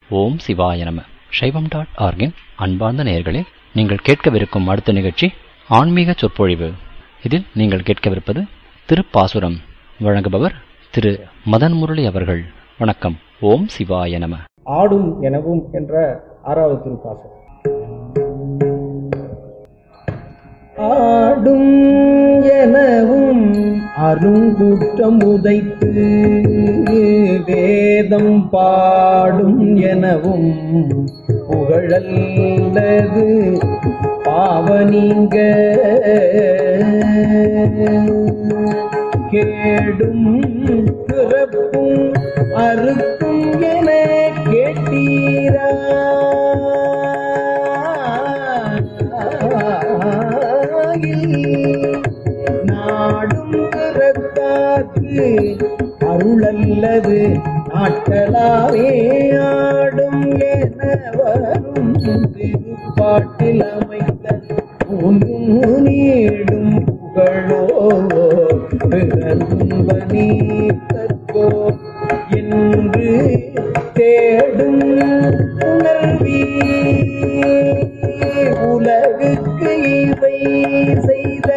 ஓம் சிவாய நம சைவம் டாட் ஆர்கின் அன்பார்ந்த நேயர்களே நீங்கள் கேட்கவிருக்கும் அடுத்த நிகழ்ச்சி ஆன்மீக சொற்பொழிவு இதில் நீங்கள் கேட்கவிருப்பது திருப்பாசுரம் வழங்குபவர் திரு மதன் முரளி அவர்கள் வணக்கம் ஓம் சிவாய நம ஆடும் எனவும் என்ற ஆறாவது திருப்பாசம் ஆடும் எனவும் அருங்குற்றம் உதைத்து வேதம் பாடும் எனவும் புகழல்லது பாவனீங்க கேடும் பிறப்பும் அறுக்கும் என கேட்டீரா நாடும் பிறத்தாக்கு அருளல்லது நாட்டலாவே ஆடும் என வரும் திருப்பாட்டில் அமைந்த ஒன்றும் நீடும் புகழோ பிறந்தும்ப நீ கற்கோ என்று தேடும் உணர்வி உலகுக்கு இவை செய்த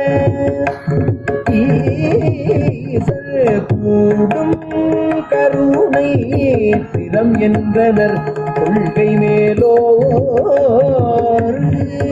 ஈசர் கூடும் கருணை திறம் என்றனர் கொள்கை மேலோர்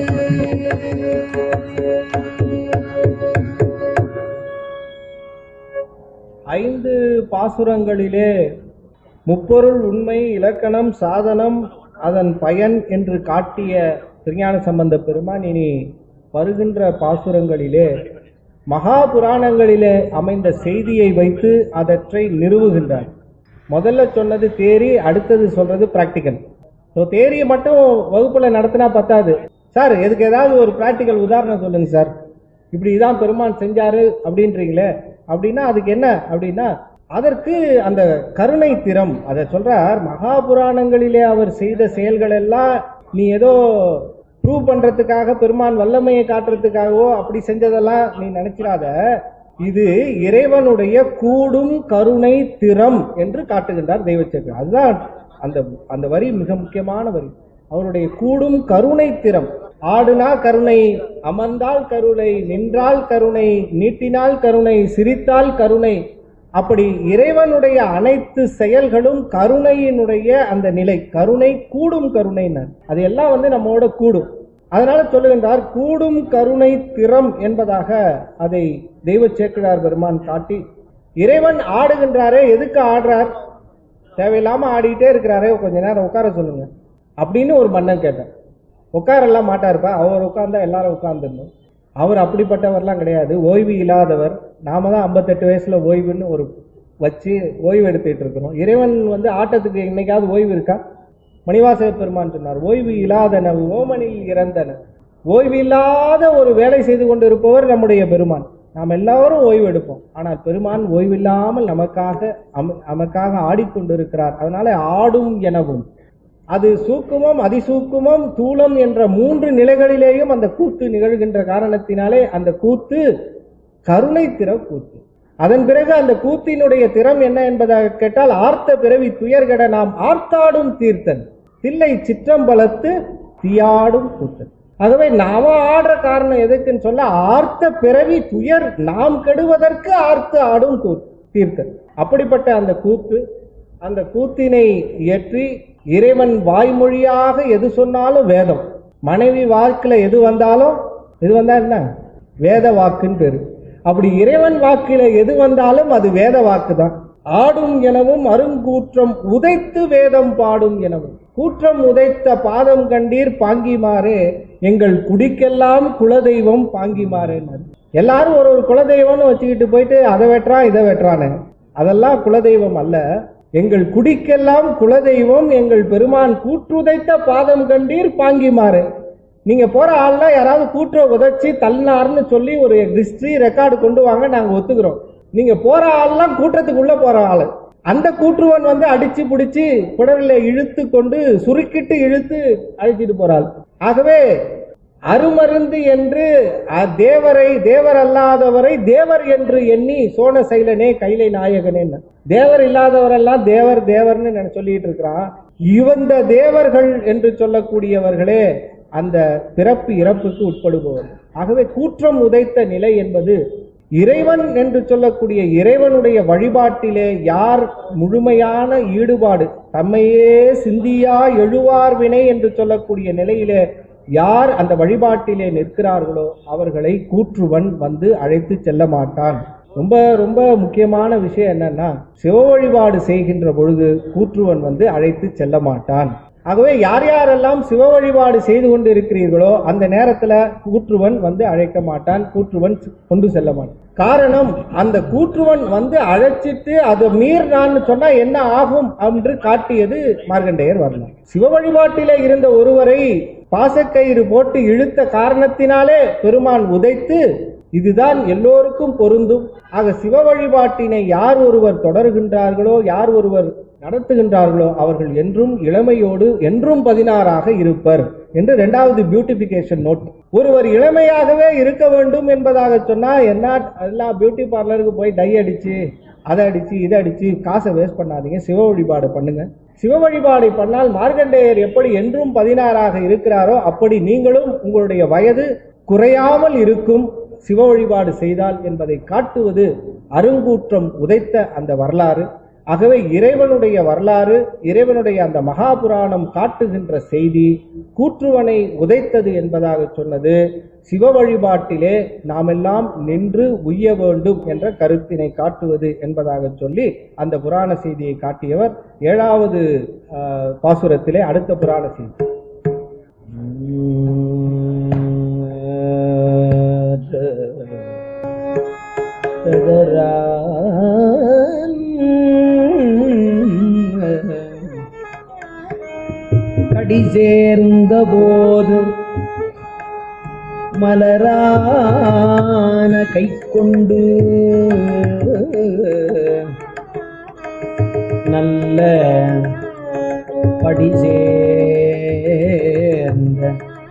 ஐந்து பாசுரங்களிலே முப்பொருள் உண்மை இலக்கணம் சாதனம் அதன் பயன் என்று காட்டிய திருஞான சம்பந்த பெருமான் இனி வருகின்ற பாசுரங்களிலே மகா புராணங்களிலே அமைந்த செய்தியை வைத்து அதற்றை நிறுவுகின்றார் முதல்ல சொன்னது தேரி அடுத்தது சொல்றது பிராக்டிக்கல் ஸோ தேரியை மட்டும் வகுப்புல நடத்தினா பத்தாது சார் எதுக்கு ஏதாவது ஒரு பிராக்டிக்கல் உதாரணம் சொல்லுங்க சார் இப்படி இதான் பெருமான் செஞ்சாரு அப்படின்றீங்களே அப்படின்னா அதுக்கு என்ன அப்படின்னா அதற்கு அந்த கருணை திறம் அதை சொல்றார் மகாபுராணங்களிலே அவர் செய்த செயல்கள் எல்லாம் நீ ஏதோ ப்ரூவ் பண்றதுக்காக பெருமான் வல்லமையை காட்டுறதுக்காகவோ அப்படி செஞ்சதெல்லாம் நீ நினைச்சிடாத இது இறைவனுடைய கூடும் கருணை திறம் என்று காட்டுகின்றார் தெய்வச்சக்கர் அதுதான் அந்த அந்த வரி மிக முக்கியமான வரி அவருடைய கூடும் கருணை திறம் ஆடுனா கருணை அமர்ந்தால் கருணை நின்றால் கருணை நீட்டினால் கருணை சிரித்தால் கருணை அப்படி இறைவனுடைய அனைத்து செயல்களும் கருணையினுடைய அந்த நிலை கருணை கூடும் கருணைனர் அது எல்லாம் வந்து நம்மோட கூடும் அதனால சொல்லுகின்றார் கூடும் கருணை திறம் என்பதாக அதை தெய்வ சேக்கிழார் பெருமான் காட்டி இறைவன் ஆடுகின்றாரே எதுக்கு ஆடுறார் தேவையில்லாம ஆடிட்டே இருக்கிறாரே கொஞ்ச நேரம் உட்கார சொல்லுங்க அப்படின்னு ஒரு மன்னன் கேட்டார் உட்காரெல்லாம் மாட்டாருப்பா அவர் உட்கார்ந்தா எல்லாரும் உட்கார்ந்துடணும் அவர் அப்படிப்பட்டவர்லாம் கிடையாது ஓய்வு இல்லாதவர் நாம தான் ஐம்பத்தெட்டு வயசுல ஓய்வுன்னு ஒரு வச்சு ஓய்வு எடுத்துட்டு இருக்கிறோம் இறைவன் வந்து ஆட்டத்துக்கு இன்னைக்காவது ஓய்வு இருக்கா மணிவாசக பெருமான் சொன்னார் ஓய்வு இல்லாதன ஓமனில் இறந்தன ஓய்வு இல்லாத ஒரு வேலை செய்து கொண்டு இருப்பவர் நம்முடைய பெருமான் நாம் எல்லாரும் ஓய்வு எடுப்போம் ஆனால் பெருமான் ஓய்வில்லாமல் நமக்காக நமக்காக ஆடிக்கொண்டிருக்கிறார் அதனால ஆடும் எனவும் அது சூக்குமம் அதிசூக்குமம் தூளம் என்ற மூன்று நிலைகளிலேயும் அந்த கூத்து நிகழ்கின்ற காரணத்தினாலே அந்த கூத்து கருணை திற கூத்து அதன் பிறகு அந்த கூத்தினுடைய திறம் என்ன என்பதாக கேட்டால் ஆர்த்த பிறவி துயர்கட நாம் ஆர்த்தாடும் தீர்த்தன் தில்லை சிற்றம்பலத்து தீயாடும் கூத்தன் ஆகவே நாம ஆடுற காரணம் எதுக்குன்னு சொல்ல ஆர்த்த பிறவி துயர் நாம் கெடுவதற்கு ஆர்த்து ஆடும் தீர்த்தன் அப்படிப்பட்ட அந்த கூத்து அந்த கூத்தினை இயற்றி இறைவன் வாய்மொழியாக எது சொன்னாலும் வேதம் மனைவி வாக்குல எது வந்தாலும் எது வந்தா என்ன வேத வாக்குன்னு பேரு அப்படி இறைவன் வாக்கில எது வந்தாலும் அது வேத வாக்கு தான் ஆடும் எனவும் அருங்கூற்றம் உதைத்து வேதம் பாடும் எனவும் கூற்றம் உதைத்த பாதம் கண்டீர் பாங்கிமாறே எங்கள் குடிக்கெல்லாம் குலதெய்வம் பாங்கிமாறேன்னு எல்லாரும் ஒரு ஒரு குலதெய்வம்னு வச்சுக்கிட்டு போயிட்டு அதை வெட்டுறான் இதை வெட்டுறானு அதெல்லாம் குலதெய்வம் அல்ல எங்கள் குடிக்கெல்லாம் குலதெய்வம் எங்கள் பெருமான் கூற்றுதைத்த பாதம் கண்டீர் பாங்கிமாறு நீங்க போற ஆள்னா யாராவது கூற்ற உதைச்சி தள்ளினார்னு சொல்லி ஒரு ஹிஸ்டரி ரெக்கார்டு கொண்டு வாங்க நாங்க ஒத்துக்கிறோம் நீங்க போற ஆள்லாம் கூட்டத்துக்குள்ள போற ஆளு அந்த கூற்றுவன் வந்து அடிச்சு பிடிச்சி குடலில் இழுத்து கொண்டு சுருக்கிட்டு இழுத்து அழிச்சிட்டு போறாள் ஆகவே அருமருந்து என்று அ- தேவரை தேவர் அல்லாதவரை தேவர் என்று எண்ணி சோன சைலனே கைலை நாயகனே தேவர் இல்லாதவரெல்லாம் தேவர் தேவர்னு நான் சொல்லிட்டு இருக்கிறான் இவந்த தேவர்கள் என்று சொல்லக்கூடியவர்களே அந்த பிறப்பு இறப்புக்கு உட்படுபவர் ஆகவே கூற்றம் உதைத்த நிலை என்பது இறைவன் என்று சொல்லக்கூடிய இறைவனுடைய வழிபாட்டிலே யார் முழுமையான ஈடுபாடு தம்மையே சிந்தியா எழுவார் வினை என்று சொல்லக்கூடிய நிலையிலே யார் அந்த வழிபாட்டிலே நிற்கிறார்களோ அவர்களை கூற்றுவன் வந்து அழைத்து செல்ல மாட்டான் ரொம்ப ரொம்ப முக்கியமான விஷயம் என்னன்னா சிவ வழிபாடு செய்கின்ற பொழுது கூற்றுவன் வந்து அழைத்து செல்ல மாட்டான் ஆகவே யார் யாரெல்லாம் சிவ வழிபாடு செய்து கொண்டு இருக்கிறீர்களோ அந்த நேரத்துல கூற்றுவன் வந்து அழைக்க மாட்டான் கூற்றுவன் கொண்டு செல்ல மாட்டான் காரணம் அந்த கூற்றுவன் வந்து அழைச்சிட்டு அதை மீறினான்னு சொன்னா என்ன ஆகும் என்று காட்டியது மார்க்கண்டேயர் வரலாம் சிவ வழிபாட்டிலே இருந்த ஒருவரை பாசக்கயிறு போட்டு இழுத்த காரணத்தினாலே பெருமான் உதைத்து இதுதான் எல்லோருக்கும் பொருந்தும் ஆக சிவ வழிபாட்டினை யார் ஒருவர் தொடர்கின்றார்களோ யார் ஒருவர் நடத்துகின்றார்களோ அவர்கள் என்றும் இளமையோடு என்றும் பதினாறாக இருப்பர் என்று இரண்டாவது பியூட்டிபிகேஷன் நோட் ஒருவர் இளமையாகவே இருக்க வேண்டும் என்பதாக சொன்னா என்ன எல்லா பியூட்டி பார்லருக்கு போய் டை அடிச்சு அதை அடிச்சு இதை அடிச்சு காசை வேஸ்ட் பண்ணாதீங்க சிவ வழிபாடு பண்ணுங்க சிவ வழிபாடு பண்ணால் மார்க்கண்டேயர் எப்படி என்றும் பதினாறாக இருக்கிறாரோ அப்படி நீங்களும் உங்களுடைய வயது குறையாமல் இருக்கும் சிவ வழிபாடு செய்தால் என்பதை காட்டுவது அருங்கூற்றம் உதைத்த அந்த வரலாறு ஆகவே இறைவனுடைய வரலாறு இறைவனுடைய அந்த மகாபுராணம் காட்டுகின்ற செய்தி கூற்றுவனை உதைத்தது என்பதாக சொன்னது சிவ வழிபாட்டிலே நாமெல்லாம் நின்று உய்ய வேண்டும் என்ற கருத்தினை காட்டுவது என்பதாக சொல்லி அந்த புராண செய்தியை காட்டியவர் ஏழாவது ஆஹ், பாசுரத்திலே அடுத்த புராண செய்தி கடி சேர்ந்த போது மலரான கை கொண்டு நல்ல படி சேர்ந்த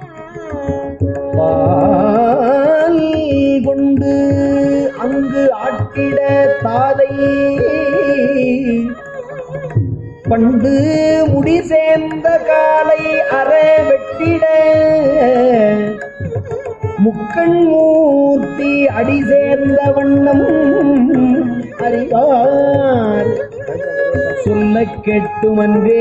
பால் கொண்டு அங்கு ஆட்டிட தாதை பண்டு முடி சேர்ந்த காலை அற வெட்டிட முக்கண் மூர்த்தி அடி சேர்ந்த வண்ணம் அறிவார் சொல்ல கேட்டுமன்றே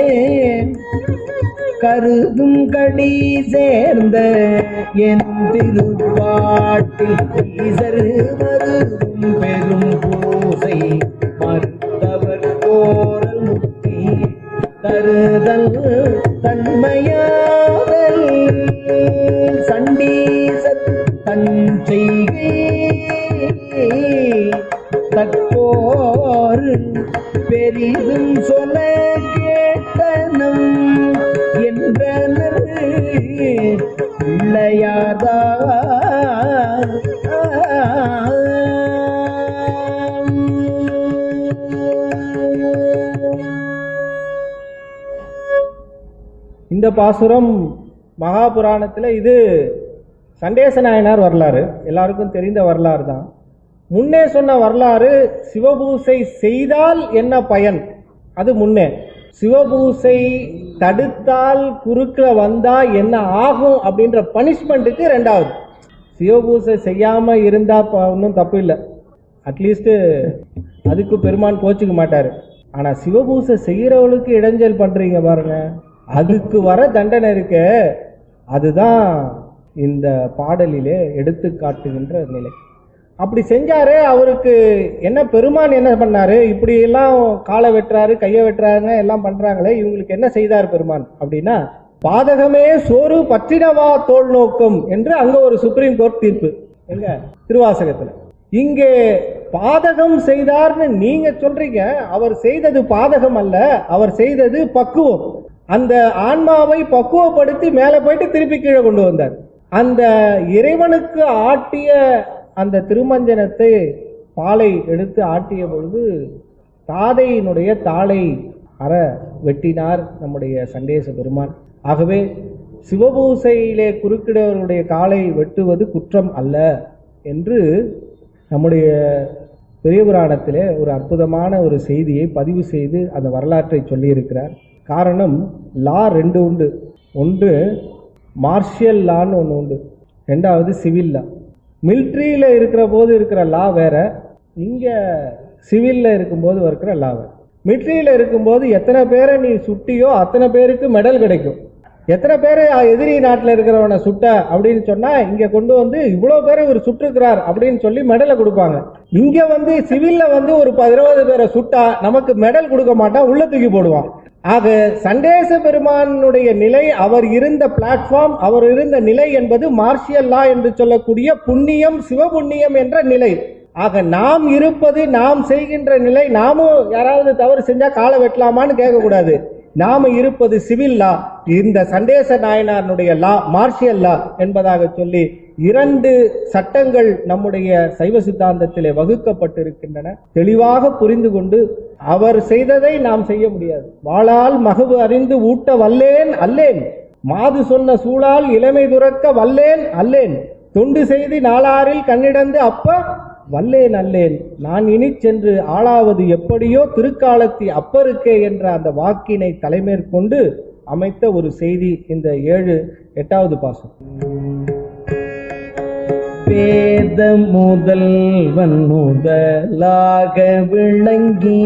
கருதும் கடி சேர்ந்த என் திருப்பாட்டில் ஈசர் மருதும் பெரும் பூசை மறுத்தவர் கோரல் முக்தி தருதல் தன்மையாதல் சண்டீசத் தன் செய்கை தக்கோர் பெரிதும் சொல்ல கேட்டனம் என்றனர் பிள்ளையாதா இந்த பாசுரம் மகாபுராணத்தில் இது சண்டேச நாயனார் வரலாறு எல்லாருக்கும் தெரிந்த வரலாறு தான் முன்னே சொன்ன வரலாறு சிவபூசை செய்தால் என்ன பயன் அது முன்னே சிவபூசை தடுத்தால் குறுக்க வந்தா என்ன ஆகும் அப்படின்ற பனிஷ்மெண்ட்டுக்கு ரெண்டாவது சிவபூசை செய்யாம இருந்தா ப- ஒன்றும் தப்பு இல்லை அட்லீஸ்ட் அதுக்கு பெருமான் கோச்சுக்க மாட்டாரு ஆனா சிவபூசை செய்யறவளுக்கு இடைஞ்சல் பண்றீங்க பாருங்க அதுக்கு வர தண்டனை இருக்கு அதுதான் இந்த பாடலிலே எடுத்து காட்டுகின்ற நிலை அப்படி செஞ்சாரு அவருக்கு என்ன பெருமான் என்ன பண்ணாரு இப்படி எல்லாம் காலை வெட்டுறாரு கையை வெட்டுறாருங்க எல்லாம் பண்றாங்களே இவங்களுக்கு என்ன செய்தார் பெருமான் அப்படின்னா பாதகமே சோறு பற்றினவா தோல் நோக்கம் என்று அங்க ஒரு சுப்ரீம் கோர்ட் தீர்ப்பு எங்க திருவாசகத்துல இங்கே பாதகம் செய்தார்னு நீங்க சொல்றீங்க அவர் செய்தது பாதகம் அல்ல அவர் செய்தது பக்குவம் அந்த ஆன்மாவை பக்குவப்படுத்தி மேலே போயிட்டு திருப்பி கீழே கொண்டு வந்தார் அந்த இறைவனுக்கு ஆட்டிய அந்த திருமஞ்சனத்தை பாலை எடுத்து ஆட்டிய பொழுது தாதையினுடைய தாளை அற வெட்டினார் நம்முடைய சண்டேச பெருமான் ஆகவே சிவபூசையிலே குறுக்கிடவர்களுடைய காலை வெட்டுவது குற்றம் அல்ல என்று நம்முடைய பெரிய புராணத்திலே ஒரு அற்புதமான ஒரு செய்தியை பதிவு செய்து அந்த வரலாற்றை சொல்லியிருக்கிறார் காரணம் லா ரெண்டு உண்டு ஒன்று மார்ஷியல் லான்னு ஒன்று உண்டு ரெண்டாவது சிவில் லா மிலிட்ரியில் இருக்கிற போது இருக்கிற லா வேற இங்கே சிவிலில் இருக்கும்போது இருக்கிற லா வேற மிலிட்ரியில் இருக்கும்போது எத்தனை பேரை நீ சுட்டியோ அத்தனை பேருக்கு மெடல் கிடைக்கும் எத்தனை பேர் எதிரி நாட்டில் இருக்கிறவனை சுட்ட அப்படின்னு சொன்னா இங்க கொண்டு வந்து இவ்வளவு பேரை இவர் சுட்டிருக்கிறார் அப்படின்னு சொல்லி மெடலை கொடுப்பாங்க இங்க வந்து சிவில்ல வந்து ஒரு ப- இருபது பேரை சுட்டா நமக்கு மெடல் கொடுக்க மாட்டான் உள்ள தூக்கி போடுவான் ஆக சண்டேச பெருமானுடைய நிலை அவர் இருந்த பிளாட்ஃபார்ம் அவர் இருந்த நிலை என்பது மார்ஷியல் லா என்று சொல்லக்கூடிய புண்ணியம் சிவபுண்ணியம் என்ற நிலை ஆக நாம் இருப்பது நாம் செய்கின்ற நிலை நாமும் யாராவது தவறு செஞ்சா காலை வெட்டலாமான்னு கேட்கக்கூடாது நாம இருப்பது சிவில் லா இந்த சண்டேச நாயனாருடைய லா மார்ஷியல் லா என்பதாக சொல்லி இரண்டு சட்டங்கள் நம்முடைய சைவ சித்தாந்தத்திலே வகுக்கப்பட்டிருக்கின்றன தெளிவாக புரிந்து கொண்டு அவர் செய்ததை நாம் செய்ய முடியாது வாளால் மகவு அறிந்து ஊட்ட வல்லேன் அல்லேன் மாது சொன்ன சூழால் இளமை துறக்க வல்லேன் அல்லேன் தொண்டு செய்து நாளாரில் கண்ணிடந்து அப்ப வல்லேன் அல்லேன் நான் இனிச் சென்று ஆளாவது எப்படியோ திருக்காலத்தி அப்பருக்கே என்ற அந்த வாக்கினை தலைமேற்கொண்டு அமைத்த ஒரு செய்தி இந்த ஏழு எட்டாவது பாசம் வேத முதல்வன் முதலாக விளங்கி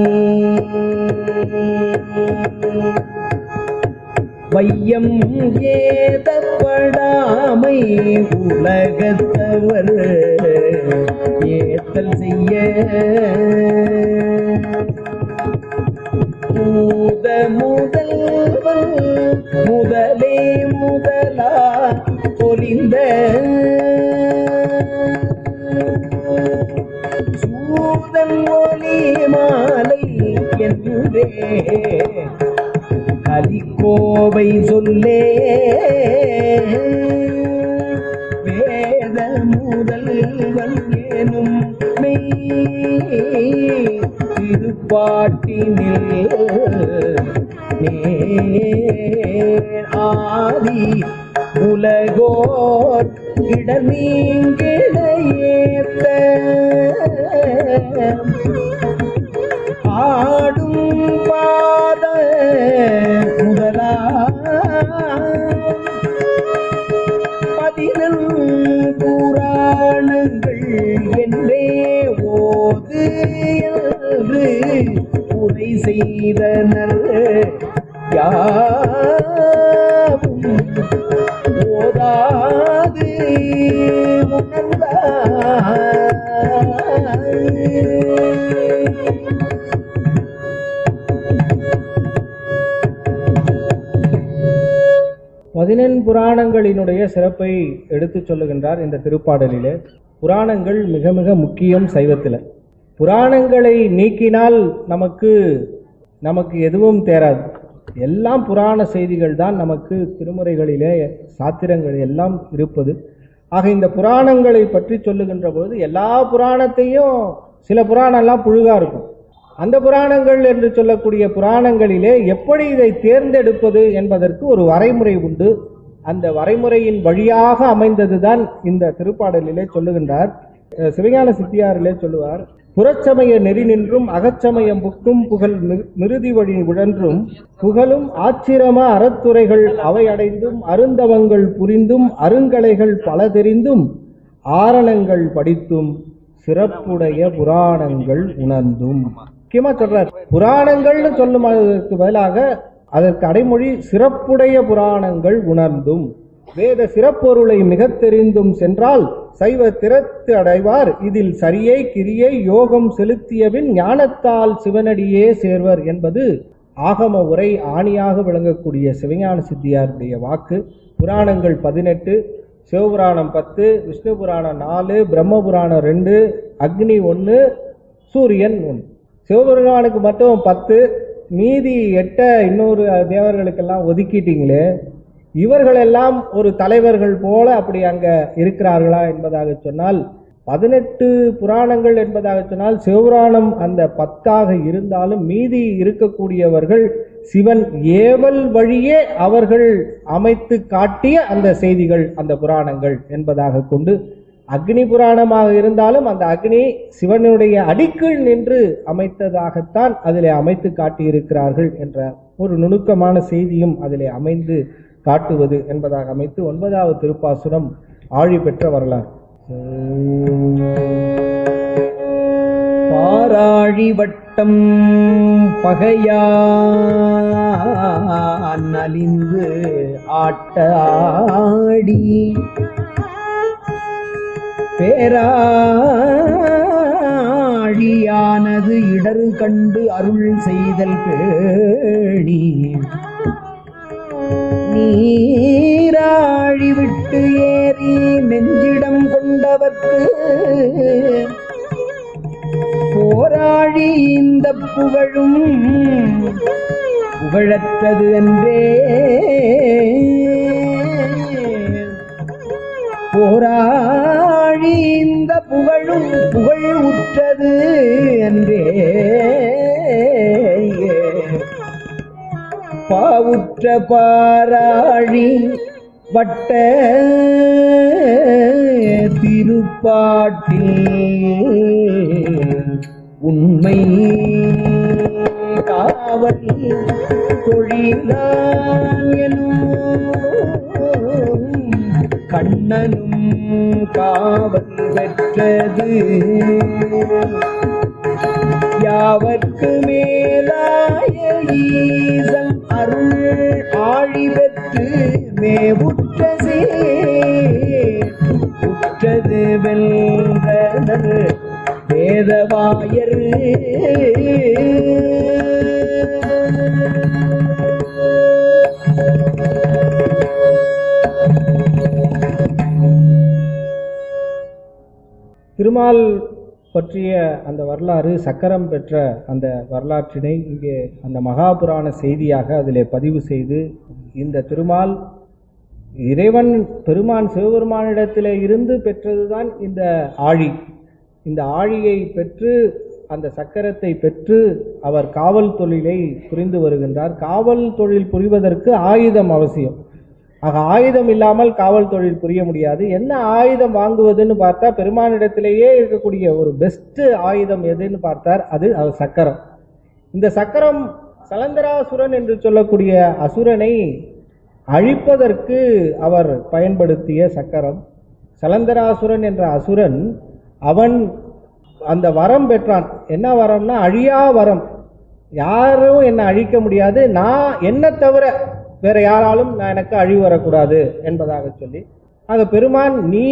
வையம் ஏதப்படாமை உலகத்தவர் ஏத்தல் செய்ய மூத முதல்வன் முதலே முதலா பொலிந்த சூதன் ஒளி மாலை என்றே கலிக்கோவை சொல்லே வேத முதல்வன் எனும் மெய் திருப்பாட்டினில் நேர் ஆதி உலகோர் இடமீங்கிடையேத்த ஆடும் பாத முதலா பதினல் புராணங்கள் என்றே ஓது என்று உரை செய்தனர் யாவும் ஓதாது உணர்ந்தாய் பதினெண் புராணங்களினுடைய சிறப்பை எடுத்துச் சொல்லுகின்றார் இந்த திருப்பாடலிலே புராணங்கள் மிக மிக முக்கியம் சைவத்தில் புராணங்களை நீக்கினால் நமக்கு நமக்கு எதுவும் தேராது எல்லாம் புராண செய்திகள் தான் நமக்கு திருமுறைகளிலே சாத்திரங்கள் எல்லாம் இருப்பது ஆக இந்த புராணங்களை பற்றி சொல்லுகின்ற பொழுது எல்லா புராணத்தையும் சில புராணம்லாம் புழுகா இருக்கும் அந்த புராணங்கள் என்று சொல்லக்கூடிய புராணங்களிலே எப்படி இதை தேர்ந்தெடுப்பது என்பதற்கு ஒரு வரைமுறை உண்டு அந்த வரைமுறையின் வழியாக அமைந்ததுதான் இந்த திருப்பாடலிலே சொல்லுகின்றார் அஹ் சிவஞான சித்தியாரிலே சொல்லுவார் புறச்சமய நெறி நின்றும் அகச்சமயம் புக்கும் புகழ் மிரு- மிருதி வழி உழன்றும் புகழும் ஆச்சிரம அறத்துறைகள் அவை அடைந்தும் அருந்தவங்கள் புரிந்தும் அருங்கலைகள் பல தெரிந்தும் ஆரணங்கள் படித்தும் சிறப்புடைய புராணங்கள் உணர்ந்தும் முக்கியமா சொல்றார் புராணங்கள்னு சொல்லும் அதற்கு பதிலாக அதற்கு அடைமொழி சிறப்புடைய புராணங்கள் உணர்ந்தும் வேத சிறப்பொருளை மிகத் தெரிந்தும் சென்றால் சைவ திறத்து அடைவார் இதில் சரியை கிரியை யோகம் செலுத்தியபின் ஞானத்தால் சிவனடியே சேர்வர் என்பது ஆகம உரை ஆணியாக விளங்கக்கூடிய சிவஞான சித்தியாருடைய வாக்கு புராணங்கள் பதினெட்டு சிவபுராணம் பத்து விஷ்ணு புராணம் நாலு பிரம்ம புராணம் ரெண்டு அக்னி ஒன்று சூரியன் ஒன்று சிவபெருமானுக்கு மட்டும் பத்து மீதி எட்ட இன்னொரு தேவர்களுக்கெல்லாம் ஒதுக்கிட்டீங்களே இவர்களெல்லாம் ஒரு தலைவர்கள் போல அப்படி அங்க இருக்கிறார்களா என்பதாக சொன்னால் பதினெட்டு புராணங்கள் என்பதாக சொன்னால் சிவபுராணம் அந்த பத்தாக இருந்தாலும் மீதி இருக்கக்கூடியவர்கள் சிவன் ஏவல் வழியே அவர்கள் அமைத்து காட்டிய அந்த செய்திகள் அந்த புராணங்கள் என்பதாக கொண்டு அக்னி புராணமாக இருந்தாலும் அந்த அக்னி சிவனுடைய அடிக்கீழ் நின்று அமைத்ததாகத்தான் அதிலே அமைத்து காட்டியிருக்கிறார்கள் என்ற ஒரு நுணுக்கமான செய்தியும் அதிலே அமைந்து காட்டுவது என்பதாக அமைத்து ஒன்பதாவது திருப்பாசுரம் ஆழி பெற்ற வரலாறு பாராழி வட்டம் பகையான் அலிந்து ஆட்ட ஆடி பேராழியானது இடரு கண்டு அருள் செய்தல் பேணி நீராழி விட்டு ஏறி நெஞ்சிடம் கொண்டவர்க்கு போராழி இந்த புகழும் புகழற்றது என்றே போராழி இந்த புகழும் புகழ் உற்றது என்றே பாவுற்ற பாராழி வட்ட திருப்பாட்டில் உண்மை காவல் தொழிலான் எனும் கண்ணனும் காவல் பெற்றது யாவர்க்கு மேலாய ஈசன் அருள் ஆழி பெற்று மேவுற்றது உற்றது வெல்வனர் வேதவாயர் திருமால் பற்றிய அந்த வரலாறு சக்கரம் பெற்ற அந்த வரலாற்றினை இங்கே அந்த மகாபுராண செய்தியாக அதிலே பதிவு செய்து இந்த திருமால் இறைவன் பெருமான் சிவபெருமானிடத்திலே இருந்து பெற்றதுதான் இந்த ஆழி இந்த ஆழியை பெற்று அந்த சக்கரத்தை பெற்று அவர் காவல் தொழிலை புரிந்து வருகின்றார் காவல் தொழில் புரிவதற்கு ஆயுதம் அவசியம் ஆக ஆயுதம் இல்லாமல் காவல் தொழில் புரிய முடியாது என்ன ஆயுதம் வாங்குவதுன்னு பார்த்தா பெருமானிடத்திலேயே இருக்கக்கூடிய ஒரு பெஸ்ட் ஆயுதம் எதுன்னு பார்த்தார் அது அது சக்கரம் இந்த சக்கரம் சலந்தராசுரன் என்று சொல்லக்கூடிய அசுரனை அழிப்பதற்கு அவர் பயன்படுத்திய சக்கரம் சலந்தராசுரன் என்ற அசுரன் அவன் அந்த வரம் பெற்றான் என்ன வரம்னா அழியா வரம் யாரும் என்னை அழிக்க முடியாது நான் என்ன தவிர வேற யாராலும் நான் எனக்கு அழிவு வரக்கூடாது என்பதாக சொல்லி ஆக பெருமான் நீ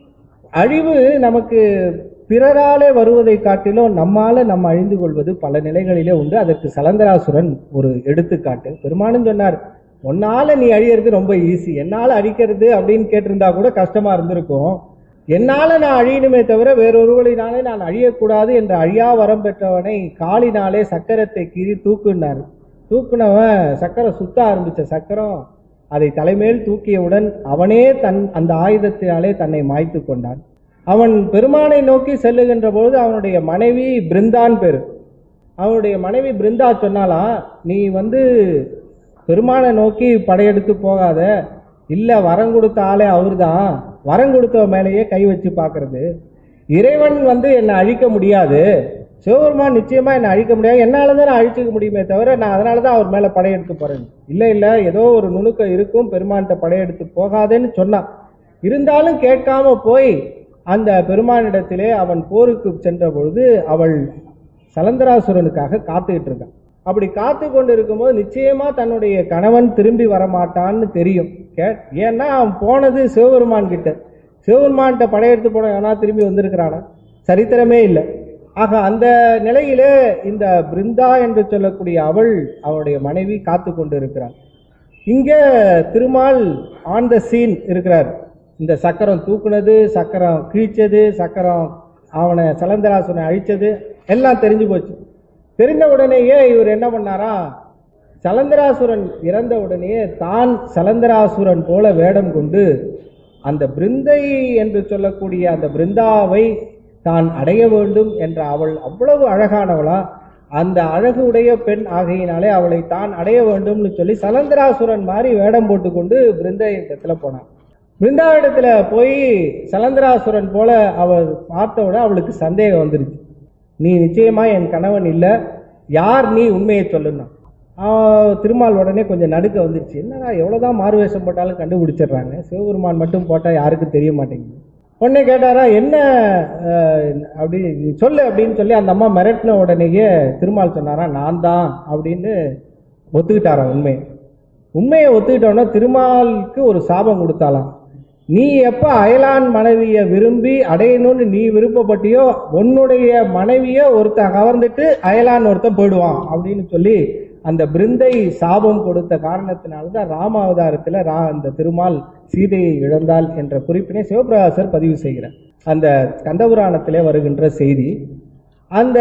அழிவு நமக்கு பிறராலே வருவதை காட்டிலும் நம்மால நம்ம அழிந்து கொள்வது பல நிலைகளிலே உண்டு அதற்கு சலந்தராசுரன் ஒரு எடுத்துக்காட்டு பெருமானும் சொன்னார் உன்னால நீ அழியறது ரொம்ப ஈஸி என்னால அழிக்கிறது அப்படின்னு கேட்டிருந்தா கூட கஷ்டமா இருந்திருக்கும் என்னால நான் அழியணுமே தவிர வேறொருவழினாலே நான் அழியக்கூடாது என்ற அழியா வரம் பெற்றவனை காலினாலே சக்கரத்தை கீறி தூக்குனார் தூக்குனவன் சக்கரம் சுத்த ஆரம்பிச்ச சக்கரம் அதை தலைமேல் தூக்கியவுடன் அவனே தன் அந்த ஆயுதத்தினாலே தன்னை மாய்த்து கொண்டான் அவன் பெருமானை நோக்கி செல்லுகின்ற பொழுது அவனுடைய மனைவி பிருந்தான் பேரு அவனுடைய மனைவி பிருந்தா சொன்னாலாம் நீ வந்து பெருமானை நோக்கி படையெடுத்து போகாத இல்ல வரம் கொடுத்த ஆளே அவர்தான் வரம் கொடுத்த மேலேயே கை வச்சு பார்க்கிறது இறைவன் வந்து என்னை அழிக்க முடியாது சிவபெருமான் நிச்சயமா என்னை அழிக்க முடியாது என்னால தான் நான் அழிச்சுக்க முடியுமே தவிர நான் அதனால தான் அவர் மேல படையெடுத்து போறேன் இல்ல இல்ல ஏதோ ஒரு நுணுக்கம் இருக்கும் பெருமான்கிட்ட படையெடுத்து போகாதேன்னு சொன்னான் இருந்தாலும் கேட்காம போய் அந்த பெருமானிடத்திலே அவன் போருக்கு சென்ற பொழுது அவள் சலந்தராசுரனுக்காக காத்துக்கிட்டு இருக்கான் அப்படி காத்து கொண்டு இருக்கும்போது நிச்சயமா தன்னுடைய கணவன் திரும்பி வரமாட்டான்னு தெரியும் கே ஏன்னா அவன் போனது சிவபெருமான் கிட்ட சிவபெருமான்கிட்ட படையெடுத்து போன எவனா திரும்பி வந்திருக்கிறானா சரித்திரமே இல்லை ஆக அந்த நிலையிலே இந்த பிருந்தா என்று சொல்லக்கூடிய அவள் அவனுடைய மனைவி காத்து கொண்டு இருக்கிறாள் இங்க திருமால் ஆன் த சீன் இருக்கிறார் இந்த சக்கரம் தூக்குனது சக்கரம் கிழிச்சது சக்கரம் அவனை சலந்தராசுரனை அழிச்சது எல்லாம் தெரிஞ்சு போச்சு தெரிந்த உடனேயே இவர் என்ன பண்ணாரா சலந்தராசுரன் இறந்த உடனேயே தான் சலந்தராசுரன் போல வேடம் கொண்டு அந்த பிருந்தை என்று சொல்லக்கூடிய அந்த பிருந்தாவை தான் அடைய வேண்டும் என்ற அவள் அவ்வளவு அழகானவளா அந்த அழகு உடைய பெண் ஆகையினாலே அவளை தான் அடைய வேண்டும்னு சொல்லி சலந்தராசுரன் மாதிரி வேடம் போட்டுக்கொண்டு பிருந்தை இடத்துல போனான் பிருந்தாவிடத்துல போய் சலந்தராசுரன் போல அவள் பார்த்தவுட அவளுக்கு சந்தேகம் வந்துருச்சு நீ நிச்சயமா என் கணவன் இல்ல யார் நீ உண்மையை சொல்லுனா ஆஹ் திருமால் உடனே கொஞ்சம் நடுக்க வந்துருச்சு என்னடா எவ்வளவுதான் மாறு வேஷம் போட்டாலும் கண்டுபிடிச்சிடுறாங்க சிவபெருமான் மட்டும் போட்டா யாருக்கும் தெரிய மாட்டேங்குது உடனே கேட்டாரா என்ன ஆஹ், அப்படி சொல்லு அப்படின்னு சொல்லி அந்த அம்மா மிரட்டின உடனேயே திருமால் சொன்னாரா நான் தான் அப்படின்னு ஒத்துக்கிட்டாராம் உண்மை உண்மையை ஒத்துக்கிட்டோன்னா திருமாலுக்கு ஒரு சாபம் கொடுத்தாலாம் நீ எப்ப அயலான் மனைவியை விரும்பி அடையணும்னு நீ விருப்பப்பட்டியோ உன்னுடைய மனைவியை ஒருத்தன் கவர்ந்துட்டு அயலான் ஒருத்தன் போயிடுவான் அப்படின்னு சொல்லி அந்த பிருந்தை சாபம் கொடுத்த காரணத்தினால்தான் ராமாவதாரத்துல ரா அந்த திருமால் சீதையை இழந்தாள் என்ற குறிப்பினை சிவபிரகாசர் பதிவு செய்கிறார் அந்த கந்தபுராணத்திலே வருகின்ற செய்தி அந்த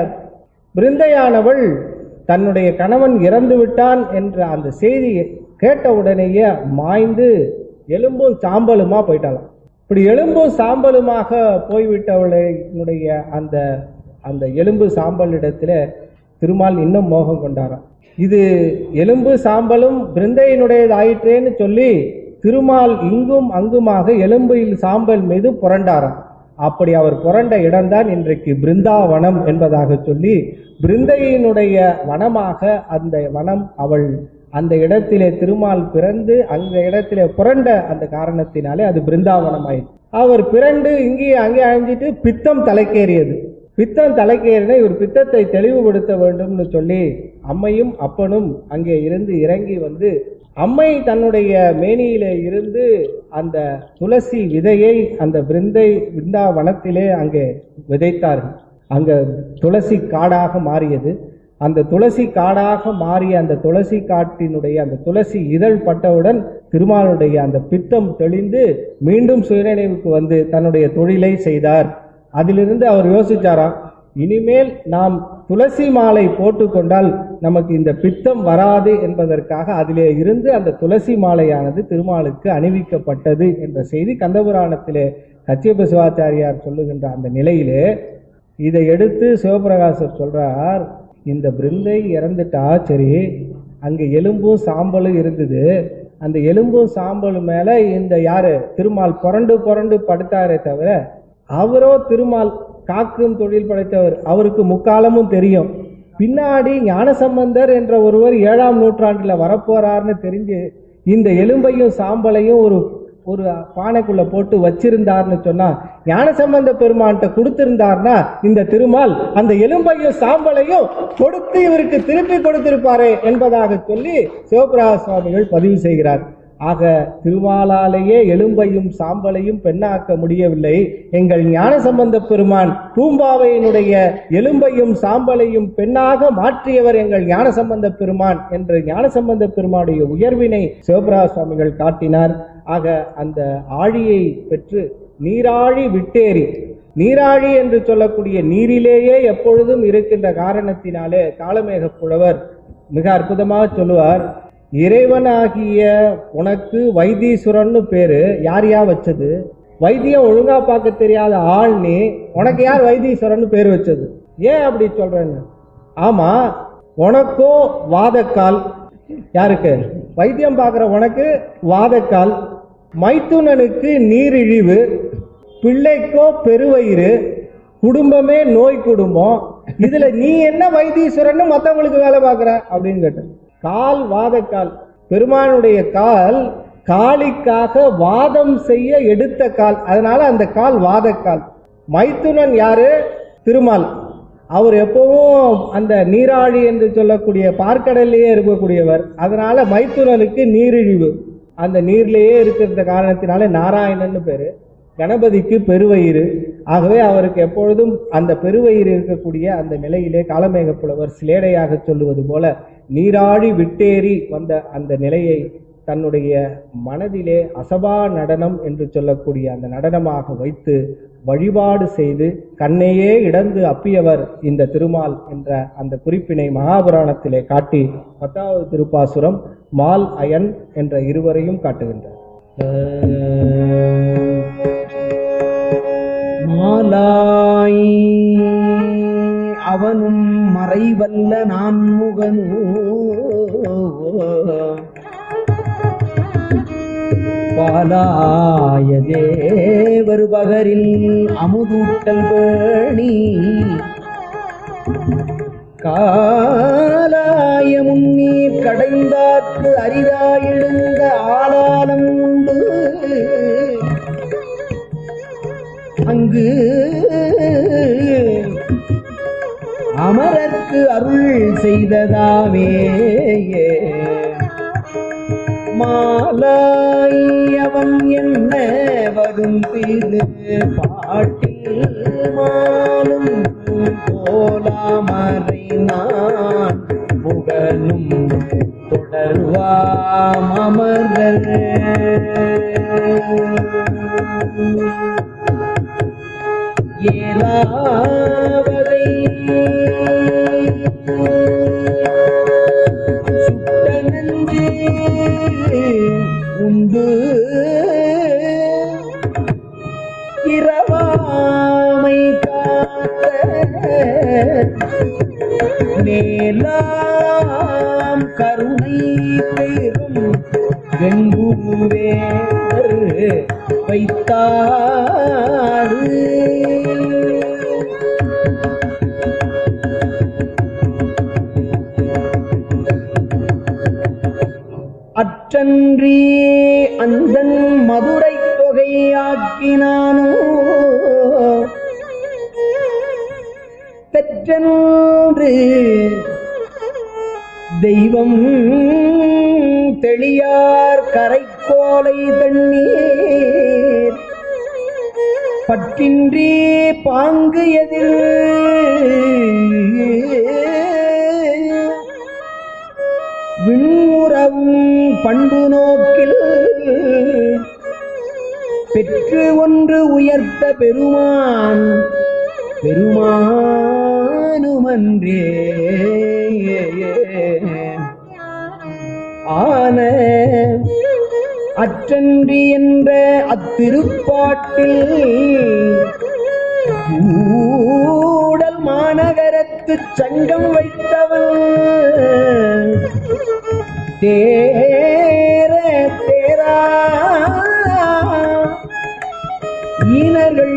பிருந்தையானவள் தன்னுடைய கணவன் இறந்து விட்டான் என்ற அந்த செய்தி கேட்ட உடனேயே மாய்ந்து எலும்பும் சாம்பலுமா போயிட்டாளாம் இப்படி எலும்பும் சாம்பலுமாக போய்விட்டவளுடைய அந்த அந்த எலும்பு சாம்பல் இடத்துல திருமால் இன்னும் மோகம் கொண்டாராம் இது எலும்பு சாம்பலும் பிருந்தையினுடையது ஆயிற்றேன்னு சொல்லி திருமால் இங்கும் அங்குமாக எலும்பில் சாம்பல் மீது புரண்டாராம் அப்படி அவர் புரண்ட இடம்தான் இன்றைக்கு பிருந்தாவனம் என்பதாக சொல்லி பிருந்தையினுடைய வனமாக அந்த வனம் அவள் அந்த இடத்திலே திருமால் பிறந்து அந்த இடத்திலே புரண்ட அந்த காரணத்தினாலே அது பிருந்தாவனம் ஆயிடுச்சு அவர் பிறண்டு இங்கே அங்கே அழிஞ்சிட்டு பித்தம் தலைக்கேறியது பித்தம் தலைக்கேறின இவர் பித்தத்தை தெளிவுபடுத்த வேண்டும்னு சொல்லி அம்மையும் அப்பனும் அங்கே இருந்து இறங்கி வந்து அம்மை தன்னுடைய மேனியிலே இருந்து அந்த துளசி விதையை அந்த பிருந்தை பிருந்தாவனத்திலே அங்கே விதைத்தார்கள் அங்க துளசி காடாக மாறியது அந்த துளசி காடாக மாறிய அந்த துளசி காட்டினுடைய அந்த துளசி இதழ் பட்டவுடன் திருமாலுடைய அந்த பித்தம் தெளிந்து மீண்டும் சுயநினைவுக்கு வந்து தன்னுடைய தொழிலை செய்தார் அதிலிருந்து அவர் யோசிச்சாராம் இனிமேல் நாம் துளசி மாலை போட்டுக்கொண்டால் நமக்கு இந்த பித்தம் வராது என்பதற்காக அதிலே இருந்து அந்த துளசி மாலையானது திருமாலுக்கு அணிவிக்கப்பட்டது என்ற செய்தி கந்தபுராணத்திலே கச்சியப்ப சிவாச்சாரியார் சொல்லுகின்ற அந்த நிலையிலே இதை எடுத்து சிவபிரகாசர் சொல்றார் இந்த பிருந்தை இறந்துட்டா சரி அங்க எலும்பும் சாம்பலும் இருந்தது அந்த எலும்பும் சாம்பலும் மேல இந்த யாரு திருமால் புரண்டு புரண்டு படுத்தாரே தவிர அவரோ திருமால் காக்கும் தொழில் படைத்தவர் அவருக்கு முக்காலமும் தெரியும் பின்னாடி ஞானசம்பந்தர் என்ற ஒருவர் ஏழாம் நூற்றாண்டுல வரப்போறார்னு தெரிஞ்சு இந்த எலும்பையும் சாம்பலையும் ஒரு ஒரு பானைக்குள்ள போட்டு வச்சிருந்தார்னு சொன்னா ஞானசம்பந்த பெருமான்கிட்ட கொடுத்திருந்தார்னா இந்த திருமால் அந்த எலும்பையும் சாம்பலையும் கொடுத்து இவருக்கு திருப்பி கொடுத்திருப்பாரே என்பதாக சொல்லி சிவபிரகாச சுவாமிகள் பதிவு செய்கிறார் ஆக திருமாலாலேயே எலும்பையும் சாம்பலையும் பெண்ணாக்க முடியவில்லை எங்கள் ஞானசம்பந்த பெருமான் பூம்பாவையினுடைய எலும்பையும் சாம்பலையும் பெண்ணாக மாற்றியவர் எங்கள் ஞானசம்பந்த பெருமான் என்று ஞானசம்பந்த பெருமானுடைய உயர்வினை சிவபிரகாச சுவாமிகள் காட்டினார் ஆக அந்த ஆழியை பெற்று நீராழி விட்டேறி நீராழி என்று சொல்லக்கூடிய நீரிலேயே எப்பொழுதும் இருக்கின்ற காரணத்தினாலே காலமேக புலவர் மிக அற்புதமாக சொல்லுவார் இறைவனாகிய உனக்கு வைத்தீஸ்வரன்னு பேரு யார் யா வச்சது வைத்தியம் ஒழுங்கா பார்க்க தெரியாத ஆள் நீ உனக்கு யார் வைத்தீஸ்வரன் பேர் வச்சது ஏன் அப்படி சொல்றேன்னு ஆமா உனக்கும் வாதக்கால் யாருக்கு வைத்தியம் பார்க்குற உனக்கு வாதக்கால் மைத்துனனுக்கு நீரிழிவு பிள்ளைக்கோ பெருவயிறு குடும்பமே நோய் குடும்பம் இதுல நீ என்ன வைத்தீஸ்வரன் மத்தவங்களுக்கு வேலை பார்க்கற அப்படின்னு கேட்டேன் கால் வாதக்கால் பெருமானுடைய கால் காளிக்காக வாதம் செய்ய எடுத்த கால் அதனால அந்த கால் வாதக்கால் மைத்துனன் யாரு திருமால் அவர் எப்பவும் அந்த நீராழி என்று சொல்லக்கூடிய பார்க்கடல்லையே இருக்கக்கூடியவர் அதனால மைத்துனனுக்கு நீரிழிவு அந்த நீர்லேயே இருக்கிற காரணத்தினால நாராயணன்னு பேரு கணபதிக்கு பெருவயிறு ஆகவே அவருக்கு எப்பொழுதும் அந்த பெருவயிறு இருக்கக்கூடிய அந்த நிலையிலே காலமேக புலவர் சிலேடையாக சொல்லுவது போல நீராடி விட்டேறி வந்த அந்த நிலையை தன்னுடைய மனதிலே அசபா நடனம் என்று சொல்லக்கூடிய அந்த நடனமாக வைத்து வழிபாடு செய்து கண்ணையே இடந்து அப்பியவர் இந்த திருமால் என்ற அந்த குறிப்பினை மகாபுராணத்திலே காட்டி பத்தாவது திருப்பாசுரம் மால் அயன் என்ற இருவரையும் காட்டுகின்றார் மாலாய் அவனும் மறைவல்ல நான்முகனோ பாலாய தேவர் பகரில் அமுதூட்டல் பேணி காலாய முன்னீர் கடைந்தாக்கு அரிதாயெழுந்த ஆளாலம் உண்டு அங்கு அமரர்க்கு அருள் செய்ததாவே மாலாயவன் என்ன வரும் திரு பாட்டில் மாலும் போலாமறை நான் புகழும் தொடர்வாம் அமரர் ஏலாவதை சுட்ட நஞ்சு உண்டு இரவாமை காத்த மேலாம் கருணை பெரும் வெங்குவேர் வைத்தாரு அற்றன்றி அந்தன் மதுரை தொகையாக்கினானோ பெற்றென்று தெய்வம் தெளியார் கரைக்கோலை தண்ணீர் பற்றின்றி பாங்கு எதிர் விண்முறவும் பண்பு நோக்கில் பெற்று ஒன்று உயர்த்த பெருமான் பெருமானுமன்றே ஆன அற்றன்றி என்ற அத்திருப்பாட்டில் கூடல் மாநகரத்து சங்கம் வைத்தவன் தேர தேரா ஈனர்கள்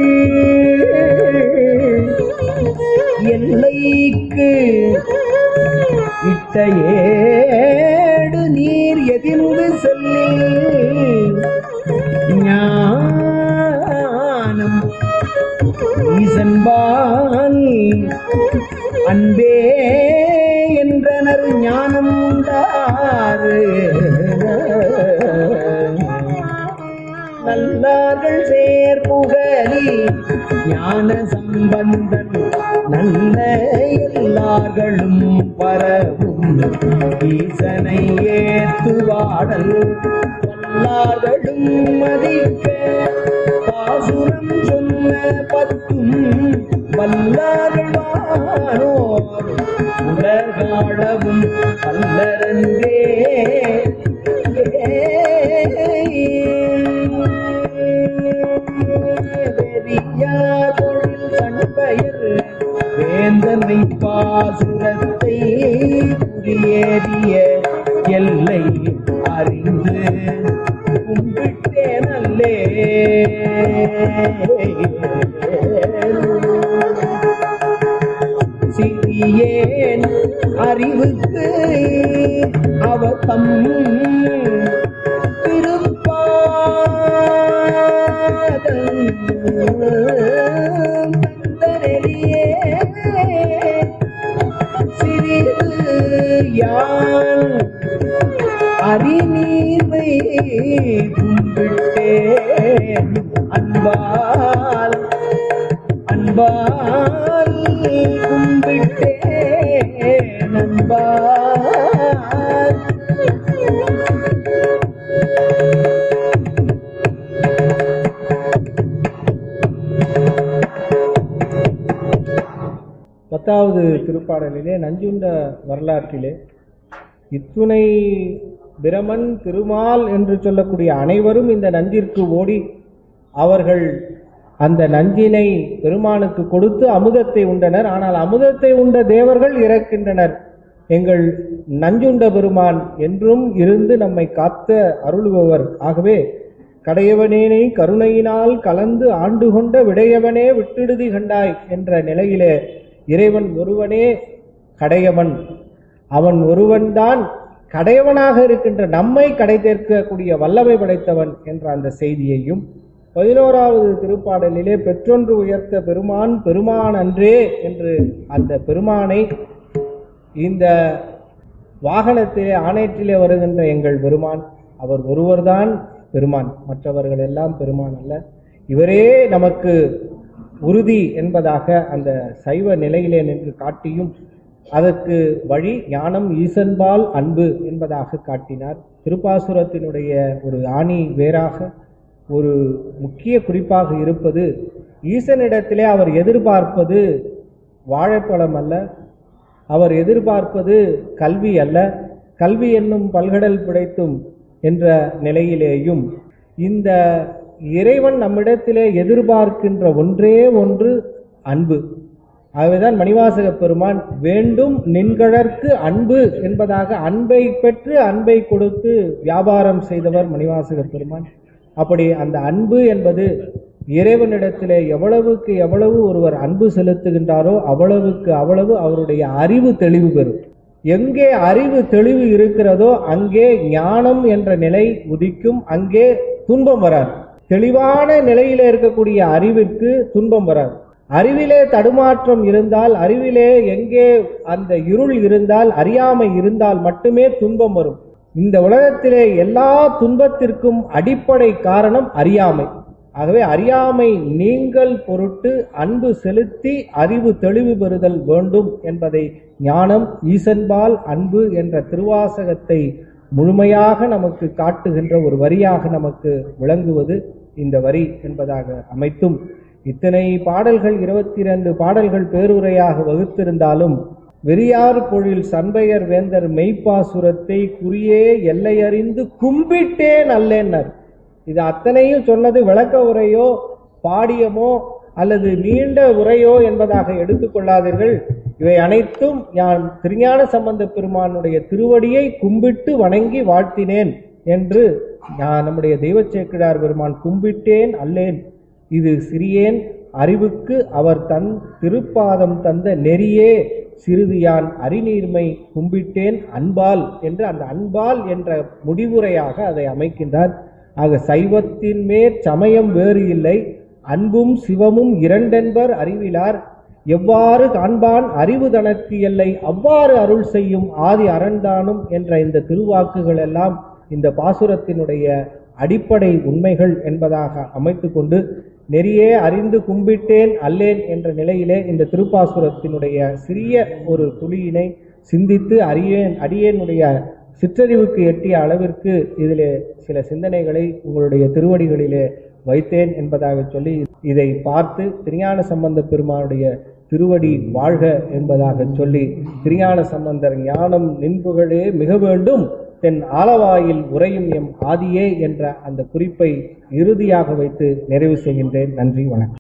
எல்லைக்கு இட்ட ஏடு நீர் எதிர்ந்து சொல்லி ஞானம் ஈசன்பால் அன்பே என்றனர் ஞானம் உண்டாறு நல்லார்கள் சேர் புகழி ஞான சம்பந்தன் நல்ல எல்லார்களும் பரவும் ஈசனை ஏத்துவாடல் வல்லார்களும் மதிக்க பாசுரம் சொன்ன பத்தும் வல்லார்கள் வானோர் உலகாளவும் வல்லரன்றே வெறியார் தொழில் கண்பயர் வேந்தனை பாசுரத்தை குறியேறிய எல்லை அறிந்து கும்பிட்டே நல்லே சிறியேன் அறிவுக்கு அவர் தம் திருப்பாதம் தந்தரெறியே சிறிது யான் அறிநீர்மை கும்பிட்டேன் அன்பால் அன்பால் கும்பிட்டேன் அன்பால் பத்தாவது திருப்பாடலிலே நஞ்சுண்ட வரலாற்றிலே இத்துணை பிரமன் திருமால் என்று சொல்லக்கூடிய அனைவரும் இந்த நஞ்சிற்கு ஓடி அவர்கள் அந்த நஞ்சினை பெருமானுக்கு கொடுத்து அமுதத்தை உண்டனர் ஆனால் அமுதத்தை உண்ட தேவர்கள் இறக்கின்றனர் எங்கள் நஞ்சுண்ட பெருமான் என்றும் இருந்து நம்மை காத்த அருளுபவர் ஆகவே கடையவனேனை கருணையினால் கலந்து ஆண்டு கொண்ட விடையவனே விட்டிடுதி கண்டாய் என்ற நிலையிலே இறைவன் ஒருவனே கடையவன் அவன் ஒருவன்தான் கடையவனாக இருக்கின்ற நம்மை கடை தேர்க்கக்கூடிய வல்லமை படைத்தவன் என்ற அந்த செய்தியையும் பதினோராவது திருப்பாடலிலே பெற்றொன்று உயர்த்த பெருமான் பெருமான் அன்றே என்று அந்த பெருமானை இந்த வாகனத்திலே ஆணையத்திலே வருகின்ற எங்கள் பெருமான் அவர் ஒருவர்தான் பெருமான் மற்றவர்கள் எல்லாம் பெருமான் அல்ல இவரே நமக்கு உறுதி என்பதாக அந்த சைவ நிலையிலே நின்று காட்டியும் அதற்கு வழி ஞானம் ஈசன்பால் அன்பு என்பதாக காட்டினார் திருப்பாசுரத்தினுடைய ஒரு ஆணி வேறாக ஒரு முக்கிய குறிப்பாக இருப்பது ஈசனிடத்திலே அவர் எதிர்பார்ப்பது வாழைப்பழம் அல்ல அவர் எதிர்பார்ப்பது கல்வி அல்ல கல்வி என்னும் பல்கடல் பிடைத்தும் என்ற நிலையிலேயும் இந்த இறைவன் நம்மிடத்திலே எதிர்பார்க்கின்ற ஒன்றே ஒன்று அன்பு ஆகவேதான் மணிவாசக பெருமான் வேண்டும் நின்கழற்கு அன்பு என்பதாக அன்பை பெற்று அன்பை கொடுத்து வியாபாரம் செய்தவர் மணிவாசக பெருமான் அப்படி அந்த அன்பு என்பது இறைவனிடத்திலே எவ்வளவுக்கு எவ்வளவு ஒருவர் அன்பு செலுத்துகின்றாரோ அவ்வளவுக்கு அவ்வளவு அவருடைய அறிவு தெளிவு பெறும் எங்கே அறிவு தெளிவு இருக்கிறதோ அங்கே ஞானம் என்ற நிலை உதிக்கும் அங்கே துன்பம் வராது தெளிவான நிலையில இருக்கக்கூடிய அறிவிற்கு துன்பம் வராது அறிவிலே தடுமாற்றம் இருந்தால் அறிவிலே எங்கே அந்த இருள் இருந்தால் அறியாமை இருந்தால் மட்டுமே துன்பம் வரும் இந்த உலகத்திலே எல்லா துன்பத்திற்கும் அடிப்படை காரணம் அறியாமை ஆகவே அறியாமை நீங்கள் பொருட்டு அன்பு செலுத்தி அறிவு தெளிவு பெறுதல் வேண்டும் என்பதை ஞானம் ஈசன்பால் அன்பு என்ற திருவாசகத்தை முழுமையாக நமக்கு காட்டுகின்ற ஒரு வரியாக நமக்கு விளங்குவது இந்த வரி என்பதாக அமைத்தும் இத்தனை பாடல்கள் இருபத்தி இரண்டு பாடல்கள் பேருரையாக வகுத்திருந்தாலும் வெறியார் பொழில் சண்பையர் வேந்தர் மெய்ப்பாசுரத்தை குறியே எல்லையறிந்து கும்பிட்டேன் அல்லேன்னர் இது அத்தனையும் சொன்னது விளக்க உரையோ பாடியமோ அல்லது நீண்ட உரையோ என்பதாக எடுத்துக்கொள்ளாதீர்கள் இவை அனைத்தும் நான் திருஞான சம்பந்த பெருமானுடைய திருவடியை கும்பிட்டு வணங்கி வாழ்த்தினேன் என்று நான் நம்முடைய தெய்வச் சேக்கிழார் பெருமான் கும்பிட்டேன் அல்லேன் இது சிறியேன் அறிவுக்கு அவர் தன் திருப்பாதம் தந்த நெறியே சிறிது யான் அறிநீர்மை கும்பிட்டேன் அன்பால் என்று அந்த அன்பால் என்ற முடிவுரையாக அதை அமைக்கின்றார் ஆக சைவத்தின் மேற் சமயம் வேறு இல்லை அன்பும் சிவமும் இரண்டென்பர் அறிவிலார் எவ்வாறு காண்பான் அறிவு தனக்கு எல்லை அவ்வாறு அருள் செய்யும் ஆதி அரண்தானும் என்ற இந்த திருவாக்குகள் எல்லாம் இந்த பாசுரத்தினுடைய அடிப்படை உண்மைகள் என்பதாக அமைத்து கொண்டு நெறியே அறிந்து கும்பிட்டேன் அல்லேன் என்ற நிலையிலே இந்த திருப்பாசுரத்தினுடைய சிறிய ஒரு துளியினை சிந்தித்து அரியேன் அடியேனுடைய சிற்றறிவுக்கு எட்டிய அளவிற்கு இதிலே சில சிந்தனைகளை உங்களுடைய திருவடிகளிலே வைத்தேன் என்பதாக சொல்லி இதை பார்த்து திருஞான சம்பந்த பெருமானுடைய திருவடி வாழ்க என்பதாக சொல்லி திருஞான சம்பந்தர் ஞானம் நின்புகளே மிக வேண்டும் தென் ஆலவாயில் உறையும் எம் ஆதியே என்ற அந்த குறிப்பை இறுதியாக வைத்து நிறைவு செய்கின்றேன் நன்றி வணக்கம்